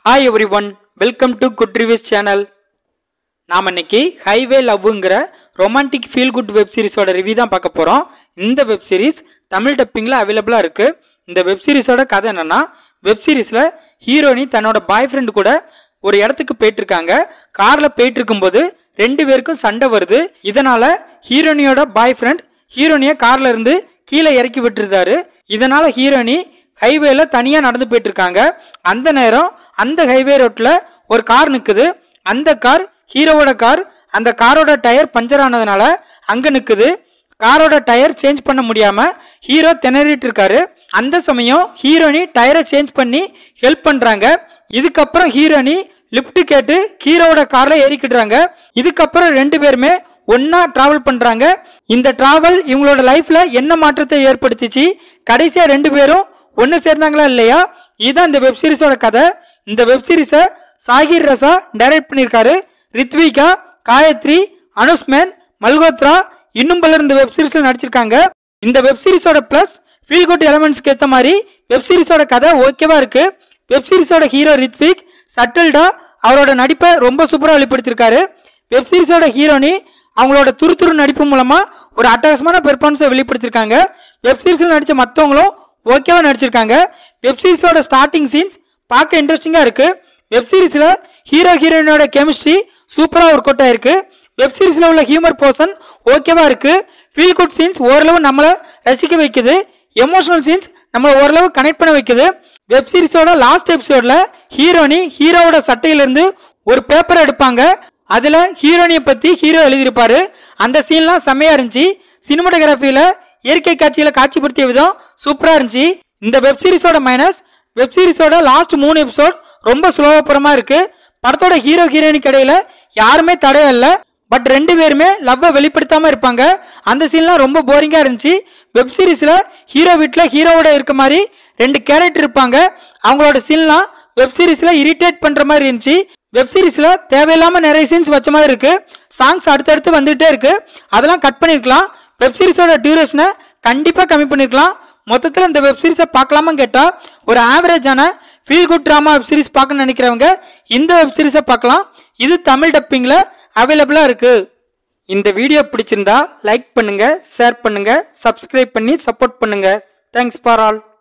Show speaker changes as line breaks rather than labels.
hi everyone welcome to good reviews channel நாம் இன்னைக்கு highway லவ்ங்கிற ரொமான்டிக் ஃபீல் குட் வெப் சீரிஸோட review தான் பார்க்க போகிறோம் இந்த வெப் சீரிஸ் தமிழ் டப்பிங்கில் அவைலபிளாக இருக்குது இந்த வெப் சீரிஸோட கதை என்னன்னா வெப் சீரிஸில் ஹீரோயினி தன்னோட பாய் ஃப்ரெண்டு கூட ஒரு இடத்துக்கு போயிட்டு இருக்காங்க காரில் போயிட்டு இருக்கும்போது ரெண்டு பேருக்கும் சண்டை வருது இதனால ஹீரோனியோட பாய் ஃப்ரெண்ட் ஹீரோனியை கார்ல இருந்து கீழே இறக்கி விட்டுருந்தாரு இதனால ஹீரோனி ஹைவேல தனியா நடந்து போயிட்டு இருக்காங்க அந்த நேரம் அந்த ஹைவே ரோட்ல ஒரு கார் நிக்குது அந்த கார் ஹீரோவோட கார் அந்த காரோட டயர் பஞ்சர் ஆனதுனால அங்க நிக்குது காரோட டயர் சேஞ்ச் பண்ண முடியாம ஹீரோ திணறிட்டு இருக்காரு அந்த சமயம் ஹீரோனி டயரை சேஞ்ச் பண்ணி ஹெல்ப் பண்றாங்க இதுக்கப்புறம் ஹீரோனி லிஃப்ட் கேட்டு ஹீரோவோட கார்ல ஏறிக்கிடுறாங்க இதுக்கப்புறம் ரெண்டு பேருமே ஒன்னா டிராவல் பண்றாங்க இந்த டிராவல் இவங்களோட லைஃப்ல என்ன மாற்றத்தை ஏற்படுத்திச்சு கடைசியா ரெண்டு பேரும் ஒன்னு சேர்ந்தாங்களா இல்லையா இதுதான் இந்த வெப் சீரிஸோட கதை இந்த வெப் சீரிஸை சாகிர் ரசா டைரக்ட் பண்ணியிருக்காரு ரித்விகா காயத்ரி அனுஷ்மேன் மல்கோத்ரா இன்னும் பலர் இந்த வெப் சீரிஸ்ல நடிச்சிருக்காங்க இந்த வெப் சீரிஸோட பிளஸ் ஃபீல் குட் எலமெண்ட்ஸ்க்கு ஏற்ற மாதிரி வெப் சீரிஸோட கதை ஓகேவா இருக்கு வெப் சீரிஸோட ஹீரோ ரித்விக் சட்டில்டா அவரோட நடிப்பை ரொம்ப சூப்பராக வெளிப்படுத்தியிருக்காரு வெப் சீரிஸோட ஹீரோனி அவங்களோட துருதுரு நடிப்பு மூலமா ஒரு அட்டகாசமான பெர்ஃபார்மன்ஸை வெளிப்படுத்தியிருக்காங்க வெப் சீரிஸில் நடித்த மற்றவங்களும் ஓகேவா நடிச்சிருக்காங்க வெப் சீரிஸோட ஸ்டார்டிங் சீன்ஸ் பார்க்க இன்ட்ரெஸ்டிங்காக இருக்கு வெப் சீரிஸில் ஹீரோ ஹீரோயினோட கெமிஸ்ட்ரி சூப்பராக ஒர்க் அவுட் ஆயிருக்கு வெப் சீரிஸில் உள்ள ஹியூமர் போர்ஷன் ஓகேவா இருக்கு ஃபீல் குட் சீன்ஸ் ஓரளவு நம்மளை ரசிக்க வைக்குது எமோஷனல் சீன்ஸ் நம்மளை ஓரளவு கனெக்ட் பண்ண வைக்குது வெப் சீரிஸோட லாஸ்ட் எபிசோட்ல ஹீரோனி ஹீரோவோட சட்டையிலிருந்து ஒரு பேப்பர் எடுப்பாங்க அதுல ஹீரோனியை பத்தி ஹீரோ எழுதியிருப்பாரு அந்த சீன்லாம் செம்மையா இருந்துச்சு சினிமாட்டோகிராஃபியில இயற்கை காட்சியில காட்சிப்படுத்திய விதம் சூப்பரா இருந்துச்சு இந்த வெப் சீரிஸோட மைனஸ் வெப் சீரிஸோட லாஸ்ட் மூணு எபிசோட் ரொம்ப சுலபப்புறமா இருக்கு படத்தோட ஹீரோ ஹீரோயினுக்கு இடையில யாருமே தடையம் இல்லை பட் ரெண்டு பேருமே லவ்வை வெளிப்படுத்தாம இருப்பாங்க அந்த சீன்லாம் ரொம்ப போரிங்கா இருந்துச்சு வெப் சீரிஸ்ல ஹீரோ வீட்டில் ஹீரோவோட இருக்க மாதிரி ரெண்டு கேரக்டர் இருப்பாங்க அவங்களோட சீன்லாம் வெப் சீரிஸ்ல இரிட்டேட் பண்ற மாதிரி இருந்துச்சு வெப் சீரிஸ்ல தேவையில்லாம நிறைய சீன்ஸ் வச்ச மாதிரி இருக்கு சாங்ஸ் அடுத்தடுத்து வந்துட்டே இருக்கு அதெல்லாம் கட் பண்ணிருக்கலாம் வெப் சீரிஸோட டியூரேஷனை கண்டிப்பா கம்மி பண்ணிருக்கலாம் மொத்தத்தில் இந்த வெப் சீரிஸை பார்க்கலாமான்னு கேட்டா ஒரு ஆவரேஜான feel good drama web series பார்க்கணும்னு நினைக்கிறவங்க இந்த வெப் சீரிஸை பார்க்கலாம் இது தமிழ் டப்பிங்கில் அவைலபிளாக இருக்கு இந்த வீடியோ பிடிச்சிருந்தா லைக் பண்ணுங்க ஷேர் பண்ணுங்க சப்ஸ்கிரைப் பண்ணி சப்போர்ட் பண்ணுங்க தேங்க்ஸ் ஃபார் ஆல்